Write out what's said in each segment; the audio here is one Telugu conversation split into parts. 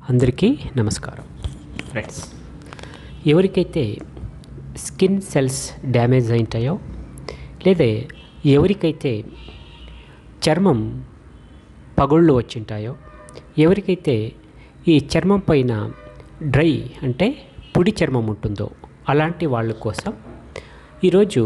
అందరికీ నమస్కారం ఫ్రెండ్స్ ఎవరికైతే స్కిన్ సెల్స్ డ్యామేజ్ అయింటాయో లేదా ఎవరికైతే చర్మం పగుళ్ళు వచ్చింటాయో ఎవరికైతే ఈ చర్మం పైన డ్రై అంటే పొడి చర్మం ఉంటుందో అలాంటి వాళ్ళ కోసం ఈరోజు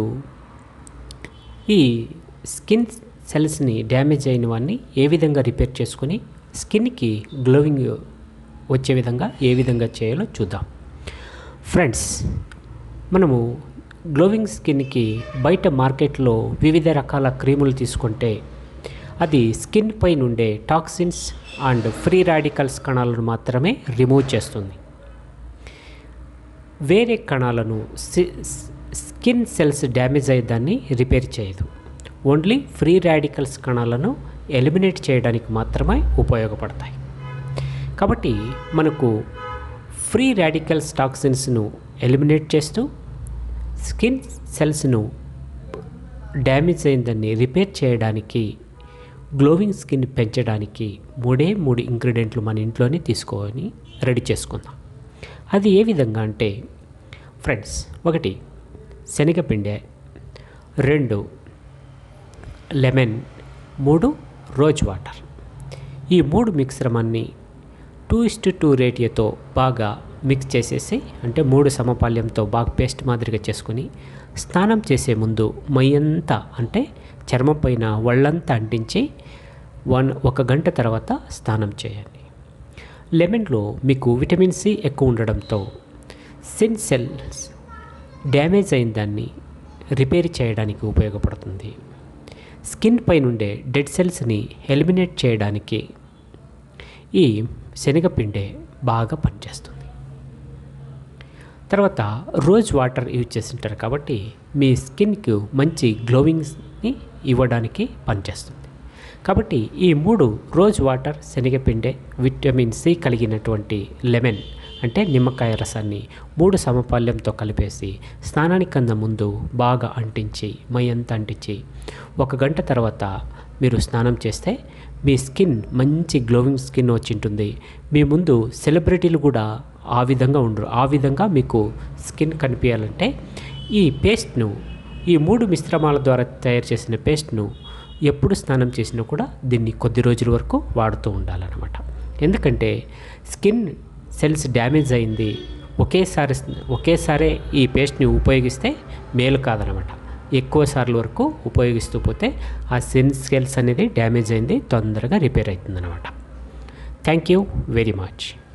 ఈ స్కిన్ సెల్స్ని డ్యామేజ్ అయిన వాడిని ఏ విధంగా రిపేర్ చేసుకుని స్కిన్కి గ్లోవింగ్ వచ్చే విధంగా ఏ విధంగా చేయాలో చూద్దాం ఫ్రెండ్స్ మనము గ్లోవింగ్ స్కిన్కి బయట మార్కెట్లో వివిధ రకాల క్రీములు తీసుకుంటే అది స్కిన్ పైన ఉండే టాక్సిన్స్ అండ్ ఫ్రీ రాడికల్స్ కణాలను మాత్రమే రిమూవ్ చేస్తుంది వేరే కణాలను సి- స్కిన్ సెల్స్ డ్యామేజ్ అయ్యేదాన్ని రిపేర్ చేయదు ఓన్లీ ఫ్రీ రాడికల్స్ కణాలను ఎలిమినేట్ చేయడానికి మాత్రమే ఉపయోగపడతాయి కాబట్టి మనకు ఫ్రీ రాడికల్స్ టాక్సిన్స్ను ఎలిమినేట్ చేస్తూ స్కిన్ సెల్స్ను డ్యామేజ్ అయిందని రిపేర్ చేయడానికి గ్లోవింగ్ స్కిన్ పెంచడానికి మూడే మూడు ఇంగ్రీడియంట్లు మన ఇంట్లోనే తీసుకొని రెడీ చేసుకుందాం అది ఏ విధంగా అంటే ఫ్రెండ్స్ ఒకటి శనగపిండి రెండు లెమన్ మూడు రోజ్ వాటర్ ఈ మూడు మిశ్రమాన్ని టూ ఇస్టు టూ రేటియోతో బాగా మిక్స్ చేసేసి అంటే మూడు సమపాల్యంతో బాగా పేస్ట్ మాదిరిగా చేసుకొని స్నానం చేసే ముందు మయ్యంతా అంటే చర్మం పైన ఒళ్ళంతా అంటించి వన్ ఒక గంట తర్వాత స్నానం చేయండి లెమన్లో మీకు విటమిన్ సి ఎక్కువ ఉండడంతో సిన్ సెల్స్ డ్యామేజ్ అయిన దాన్ని రిపేర్ చేయడానికి ఉపయోగపడుతుంది స్కిన్ పై నుండే డెడ్ సెల్స్ని ఎలిమినేట్ చేయడానికి ఈ శనగపిండే బాగా పనిచేస్తుంది తర్వాత రోజ్ వాటర్ యూజ్ చేస్తుంటారు కాబట్టి మీ స్కిన్కు మంచి గ్లోవింగ్ని ఇవ్వడానికి పనిచేస్తుంది కాబట్టి ఈ మూడు రోజ్ వాటర్ శనగపిండే విటమిన్ సి కలిగినటువంటి లెమన్ అంటే నిమ్మకాయ రసాన్ని మూడు సమపాల్యంతో కలిపేసి స్నానానికి కన్నా ముందు బాగా అంటించి మై అంతా అంటించి ఒక గంట తర్వాత మీరు స్నానం చేస్తే మీ స్కిన్ మంచి గ్లోవింగ్ స్కిన్ వచ్చి ఉంటుంది మీ ముందు సెలబ్రిటీలు కూడా ఆ విధంగా ఉండరు ఆ విధంగా మీకు స్కిన్ కనిపించాలంటే ఈ పేస్ట్ను ఈ మూడు మిశ్రమాల ద్వారా తయారు చేసిన పేస్ట్ను ఎప్పుడు స్నానం చేసినా కూడా దీన్ని కొద్ది రోజుల వరకు వాడుతూ ఉండాలన్నమాట ఎందుకంటే స్కిన్ సెల్స్ డ్యామేజ్ అయింది ఒకేసారి ఒకేసారి ఈ పేస్ట్ని ఉపయోగిస్తే మేలు కాదనమాట ఎక్కువ సార్లు వరకు ఉపయోగిస్తూ పోతే ఆ సెన్ సెల్స్ అనేది డ్యామేజ్ అయింది తొందరగా రిపేర్ అవుతుందన్నమాట థ్యాంక్ యూ వెరీ మచ్